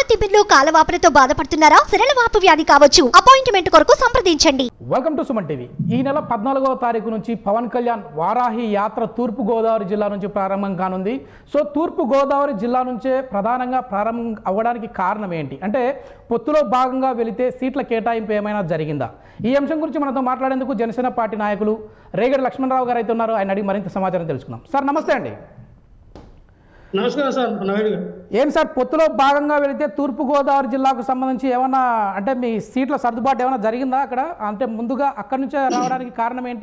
తిమ్మిర్లు కాలవాపులతో బాధపడుతున్నారా సిరలవాపు వ్యాధి కావచ్చు అపాయింట్మెంట్ కొరకు సంప్రదించండి వెల్కమ్ టు సుమన్ టీవీ ఈ నెల పద్నాలుగవ తారీఖు నుంచి పవన్ కళ్యాణ్ వారాహి యాత్ర తూర్పు గోదావరి జిల్లా నుంచి ప్రారంభం కానుంది సో తూర్పు గోదావరి జిల్లా నుంచే ప్రధానంగా ప్రారంభం అవ్వడానికి కారణం ఏంటి అంటే పొత్తులో భాగంగా వెళితే సీట్ల కేటాయింపు ఏమైనా జరిగిందా ఈ అంశం గురించి మనతో మాట్లాడేందుకు జనసేన పార్టీ నాయకులు రేగడి లక్ష్మణరావు గారు అయితే ఉన్నారు ఆయన అడిగి మరింత సమాచారం తెలుసుకుందాం సార్ నమస్తే అండి నమస్కారం సార్ నాయుడు గారు ఏం సార్ పొత్తులో భాగంగా వెళితే తూర్పు గోదావరి జిల్లాకు సంబంధించి ఏమన్నా అంటే మీ సీట్ల సర్దుబాటు ఏమైనా జరిగిందా అక్కడ అంటే ముందుగా అక్కడి నుంచే రావడానికి కారణం ఏంటి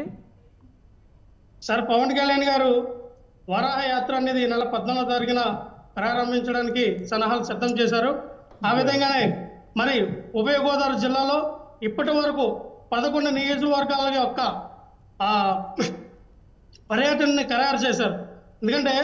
సార్ పవన్ కళ్యాణ్ గారు వరాహ యాత్ర అనేది ఈ నెల పద్నాలుగో తారీఖున ప్రారంభించడానికి సన్నాహాలు సిద్ధం చేశారు ఆ విధంగానే మరి ఉభయ గోదావరి జిల్లాలో ఇప్పటి వరకు పదకొండు నియోజకవర్గాల యొక్క ఆ, పర్యటనని ఖరారు చేశారు ఎందుకంటే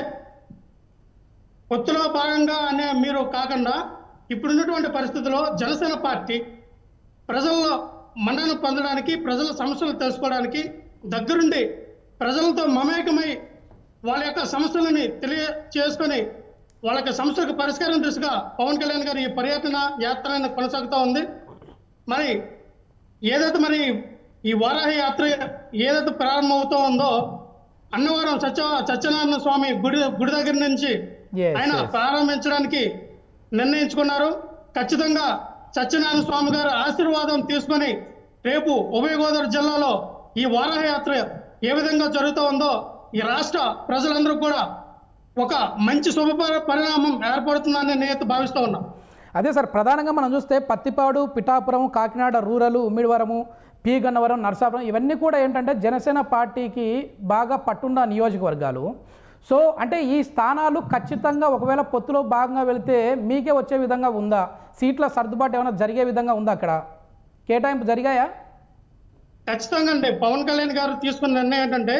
పొత్తులో భాగంగా అనే మీరు కాకుండా ఇప్పుడున్నటువంటి పరిస్థితుల్లో జనసేన పార్టీ ప్రజల్లో మన్నను పొందడానికి ప్రజల సమస్యలు తెలుసుకోవడానికి దగ్గరుండి ప్రజలతో మమేకమై వాళ్ళ యొక్క సమస్యలని తెలియచేసుకొని వాళ్ళ యొక్క సమస్యలకు పరిష్కారం దిశగా పవన్ కళ్యాణ్ గారి ఈ పర్యటన యాత్ర అనేది కొనసాగుతూ ఉంది మరి ఏదైతే మరి ఈ వారాహ యాత్ర ఏదైతే ప్రారంభమవుతూ ఉందో అన్నవరం సత్య సత్యనారాయణ స్వామి గుడి గుడి దగ్గర నుంచి Yes, ఆయన yes. ప్రారంభించడానికి నిర్ణయించుకున్నారు ఖచ్చితంగా సత్యనారాయణ స్వామి గారి ఆశీర్వాదం తీసుకొని రేపు ఉభయ గోదావరి జిల్లాలో ఈ వారాహ యాత్ర ఏ విధంగా జరుగుతూ ఉందో ఈ రాష్ట్ర ప్రజలందరూ కూడా ఒక మంచి శుభ పరి- పరిణామం ఏర్పడుతుందని నేనైతే భావిస్తూ ఉన్నా అదే సార్ ప్రధానంగా మనం చూస్తే పత్తిపాడు పిఠాపురం కాకినాడ రూరల్ ఉమ్మిడివరము పి గన్నవరం నరసాపురం ఇవన్నీ కూడా ఏంటంటే జనసేన పార్టీకి బాగా పట్టున్న నియోజకవర్గాలు సో అంటే ఈ స్థానాలు ఖచ్చితంగా ఒకవేళ పొత్తులో భాగంగా వెళితే మీకే వచ్చే విధంగా ఉందా సీట్ల సర్దుబాటు ఏమైనా జరిగే విధంగా ఉందా అక్కడ కేటాయింపు జరిగాయా ఖచ్చితంగా అండి పవన్ కళ్యాణ్ గారు తీసుకున్న నిర్ణయం ఏంటంటే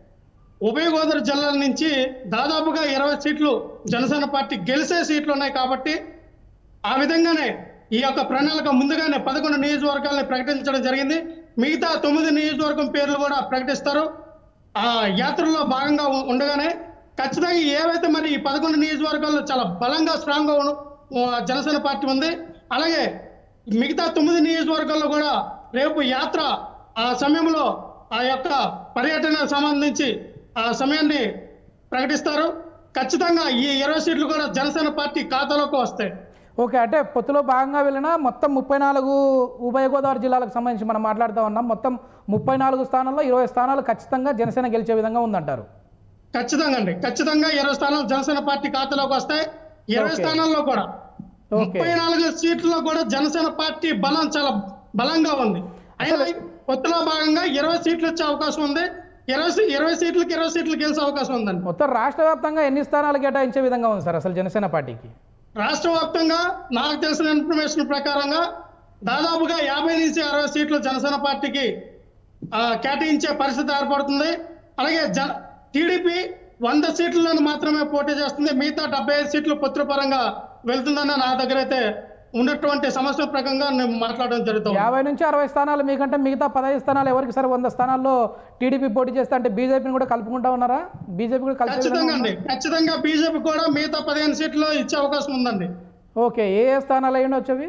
ఉభయ గోదావరి జిల్లాల నుంచి దాదాపుగా ఇరవై సీట్లు జనసేన పార్టీ గెలిచే సీట్లు ఉన్నాయి కాబట్టి ఆ విధంగానే ఈ యొక్క ప్రణాళిక ముందుగానే పదకొండు నియోజకవర్గాలని ప్రకటించడం జరిగింది మిగతా తొమ్మిది నియోజకవర్గం పేర్లు కూడా ప్రకటిస్తారు ఆ యాత్రలో భాగంగా ఉ- ఉండగానే ఖచ్చితంగా ఏవైతే మరి ఈ పదకొండు నియోజకవర్గాల్లో చాలా బలంగా స్ట్రాంగ్గా ఉన్న ఆ, జనసేన పార్టీ ఉంది అలాగే మిగతా తొమ్మిది నియోజకవర్గాల్లో కూడా రేపు యాత్ర ఆ సమయంలో ఆ యొక్క పర్యటన సంబంధించి ఆ సమయాన్ని ప్రకటిస్తారు ఖచ్చితంగా ఈ ఇరవై సీట్లు కూడా జనసేన పార్టీ ఖాతాలోకి వస్తాయి ఓకే అంటే పొత్తులో భాగంగా వెళ్ళినా మొత్తం ముప్పై నాలుగు ఉభయ గోదావరి జిల్లాలకు సంబంధించి మనం మాట్లాడుతూ ఉన్నాం మొత్తం ముప్పై నాలుగు స్థానాల్లో ఇరవై స్థానాలు ఖచ్చితంగా జనసేన గెలిచే విధంగా ఉందంటారు ఖచ్చితంగా అండి ఖచ్చితంగా ఇరవై స్థానాలు జనసేన పార్టీ ఖాతాలోకి వస్తాయి ఇరవై Okay. స్థానాల్లో కూడా ఓకే ముప్పై నాలుగు సీట్లలో కూడా జనసేన పార్టీ బలం చాలా బలంగా ఉంది అయినా అసలు- కొత్తలో భాగంగా ఇరవై సీట్లు వచ్చే అవకాశం ఉంది ఇరవై సీ- ఇరవై సీట్లకి ఇరవై సీట్లు గెలిచే అవకాశం ఉందండి మొత్తం రాష్ట్ర వ్యాప్తంగా ఎన్ని స్థానాలు కేటాయించే విధంగా ఉంది సార్ అసలు జనసేన పార్టీకి రాష్ట్ర వ్యాప్తంగా నాకు తెలిసిన ఇన్ఫర్మేషన్ ప్రకారంగా దాదాపుగా యాభై నుంచి అరవై సీట్లు జనసేన పార్టీకి ఆ, కేటాయించే పరిస్థితి ఏర్పడుతుంది అలాగే జన టీడీపీ వంద సీట్లను మాత్రమే పోటీ చేస్తుంది మిగతా డెబ్బై ఐదు సీట్లు పత్రపరంగా వెళ్తుందని నా దగ్గర అయితే ఉన్నటువంటి సమస్య ప్రకారంగా నేను మాట్లాడడం జరుగుతుంది యాభై నుంచి అరవై స్థానాలు మీకంటే మిగతా పదహైదు స్థానాలు ఎవరికి సార్ వంద స్థానాల్లో టీడీపీ పోటీ చేస్తే అంటే బీజేపీని కూడా కలుపుకుంటా ఉన్నారా బీజేపీ కూడా కలిసే విధంగా ఖచ్చితంగా ఉందా? అండి ఖచ్చితంగా బీజేపీ కూడా మిగతా పదిహేను సీట్లు ఇచ్చే అవకాశం ఉందండి ఓకే ఏ ఏ స్థానాలు అయ్యి వచ్చేవి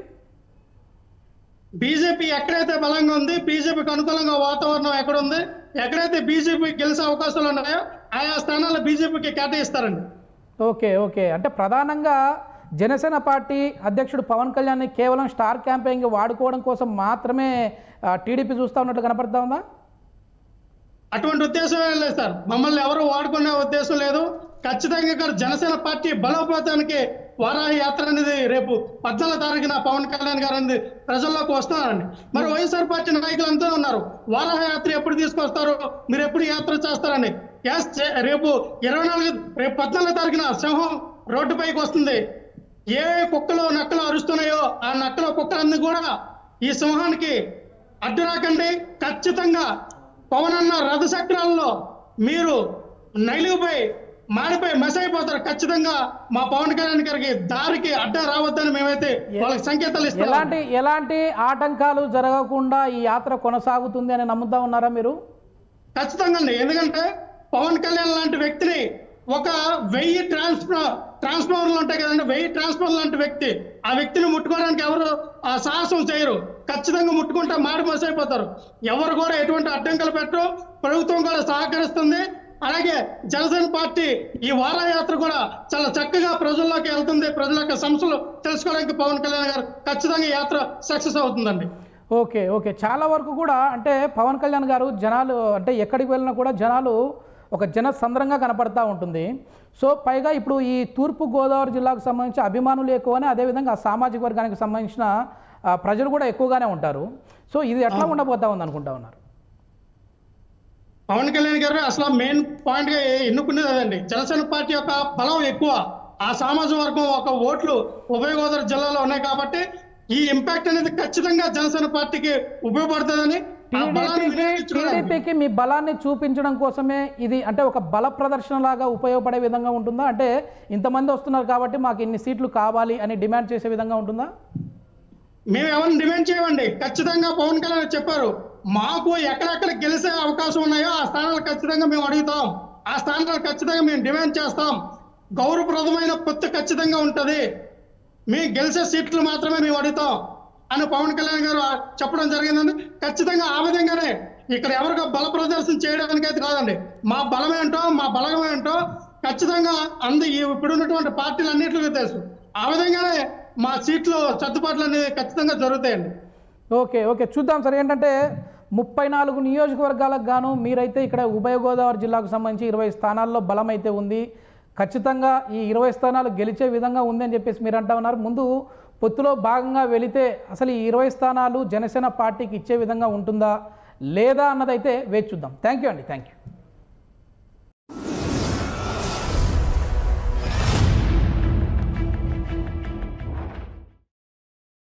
బీజేపీ ఎక్కడైతే బలంగా ఉంది బీజేపీకి అనుకూలంగా వాతావరణం ఎక్కడ ఉంది ఎక్కడైతే బీజేపీ గెలిచే అవకాశాలు ఉన్నాయో ఆయా స్థానాల్లో బీజేపీకి కేటాయిస్తారండి ఓకే ఓకే అంటే ప్రధానంగా జనసేన పార్టీ అధ్యక్షుడు పవన్ కళ్యాణ్ని కేవలం స్టార్ క్యాంపెయిన్కి వాడుకోవడం కోసం మాత్రమే ఆ, టీడీపీ చూస్తూ ఉన్నట్లు కనపడతా ఉందా అటువంటి ఉద్దేశం ఏం లేదు సార్ మమ్మల్ని ఎవరు వాడుకునే ఉద్దేశం లేదు ఖచ్చితంగా ఇక్కడ జనసేన పార్టీ బలోపేతానికి వారాహ యాత్ర అనేది రేపు పద్నాలుగు తారీఖున పవన్ కళ్యాణ్ గారు అనేది ప్రజల్లోకి వస్తున్నారండి మరి వైఎస్ఆర్ పార్టీ నాయకులు అంతా ఉన్నారు వారాహ యాత్ర ఎప్పుడు తీసుకొస్తారు మీరు ఎప్పుడు యాత్ర చేస్తారని ఎస్ చే- రేపు ఇరవై నాలుగు రేపు పద్నాలుగు తారీఖున సింహం రోడ్డుపైకి వస్తుంది ఏ కుక్కలు నక్కలు అరుస్తున్నాయో ఆ నక్కల కుక్కలన్నీ కూడా ఈ సింహానికి అడ్డు రాకండి ఖచ్చితంగా పవన్ అన్న రథచక్రాల్లో మీరు నలిగిపోయి మాడిపోయి మస్ అయిపోతారు ఖచ్చితంగా మా పవన్ కళ్యాణ్ గారికి దారికి అడ్డ రావద్దని మేమైతే వాళ్ళకి సంకేతాలు ఇస్తాం ఎలాంటి ఎలాంటి ఆటంకాలు జరగకుండా ఈ యాత్ర కొనసాగుతుంది అని నమ్ముతా ఉన్నారా మీరు ఖచ్చితంగా అండి ఎందుకంటే పవన్ కళ్యాణ్ లాంటి వ్యక్తిని ఒక వెయ్యి ట్రాన్స్ఫర్ ట్రాన్స్ఫార్మర్లు ఉంటాయి కదండి వెయ్యి ట్రాన్స్ఫార్మర్ లాంటి వ్యక్తి ఆ వ్యక్తిని ముట్టుకోవడానికి ఎవరు ఆ సాహసం చేయరు ఖచ్చితంగా ముట్టుకుంటే మాడి అయిపోతారు ఎవరు కూడా ఎటువంటి అడ్డంకులు పెట్టరు ప్రభుత్వం కూడా సహకరిస్తుంది అలాగే జనసేన పార్టీ ఈ వారయాత్ర కూడా చాలా చక్కగా ప్రజల్లోకి వెళ్తుంది ప్రజల యొక్క సమస్యలు తెలుసుకోవడానికి పవన్ కళ్యాణ్ గారు ఖచ్చితంగా ఈ యాత్ర సక్సెస్ అవుతుందండి ఓకే ఓకే చాలా వరకు కూడా అంటే పవన్ కళ్యాణ్ గారు జనాలు అంటే ఎక్కడికి వెళ్ళినా కూడా జనాలు ఒక జన సంద్రంగా కనపడతా ఉంటుంది సో పైగా ఇప్పుడు ఈ తూర్పు గోదావరి జిల్లాకు సంబంధించి అభిమానులు ఎక్కువనే అదేవిధంగా ఆ సామాజిక వర్గానికి సంబంధించిన ఆ, ప్రజలు కూడా ఎక్కువగానే ఉంటారు సో ఇది ఎట్లా ఉండబోతా ఉంది అనుకుంటా ఉన్నారు పవన్ కళ్యాణ్ గారు అసలు మెయిన్ పాయింట్ గా ఎన్నుకునేది అదండి జనసేన పార్టీ యొక్క బలం ఎక్కువ ఆ సామాజిక వర్గం ఒక ఓట్లు ఉభయ గోదావరి జిల్లాలో ఉన్నాయి కాబట్టి ఈ ఇంపాక్ట్ అనేది ఖచ్చితంగా జనసేన పార్టీకి ఉపయోగపడుతుందని ఆ బలాన్ని టీడీపీకి వినియోగించుకోవడానికి టీడీపీకి మీ బలాన్ని చూపించడం కోసమే ఇది అంటే ఒక బల ప్రదర్శన లాగా ఉపయోగపడే విధంగా ఉంటుందా అంటే ఇంతమంది వస్తున్నారు కాబట్టి మాకు ఇన్ని సీట్లు కావాలి అని డిమాండ్ చేసే విధంగా ఉంటుందా మేము ఎవరిని డిమాండ్ చేయమండి ఖచ్చితంగా పవన్ కళ్యాణ్ చెప్పారు మాకు ఎక్కడెక్కడ గెలిచే అవకాశం ఉన్నాయో ఆ స్థానాలు ఖచ్చితంగా మేము అడుగుతాం ఆ స్థానాలు ఖచ్చితంగా మేము డిమాండ్ చేస్తాం గౌరవప్రదమైన పొత్తు ఖచ్చితంగా ఉంటది మేము గెలిచే సీట్లు మాత్రమే మేము అడుగుతాం అని పవన్ కళ్యాణ్ గారు చెప్పడం జరిగిందండి ఖచ్చితంగా ఆ విధంగానే ఇక్కడ ఎవరికో బల ప్రదర్శన చేయడానికి అయితే కాదండి మా బలం ఏంటో మా బలం ఏంటో ఖచ్చితంగా అందు ఈ ఇప్పుడున్నటువంటి పార్టీలు అన్నింటికి తెలుసు ఆ విధంగానే మా సీట్లు సర్దుబాట్లు అనేవి ఖచ్చితంగా జరుగుతాయండి ఓకే ఓకే చూద్దాం సార్ ఏంటంటే ముప్పై నాలుగు నియోజకవర్గాలకు గాను మీరైతే ఇక్కడ ఉభయ గోదావరి జిల్లాకు సంబంధించి ఇరవై స్థానాల్లో బలం అయితే ఉంది ఖచ్చితంగా ఈ ఇరవై స్థానాలు గెలిచే విధంగా ఉంది అని చెప్పేసి మీరు అంటా ఉన్నారు ముందు పొత్తులో భాగంగా వెళితే అసలు ఈ ఇరవై స్థానాలు జనసేన పార్టీకి ఇచ్చే విధంగా ఉంటుందా లేదా అన్నదైతే వేచి చూద్దాం థ్యాంక్ యూ అండి థ్యాంక్ యూ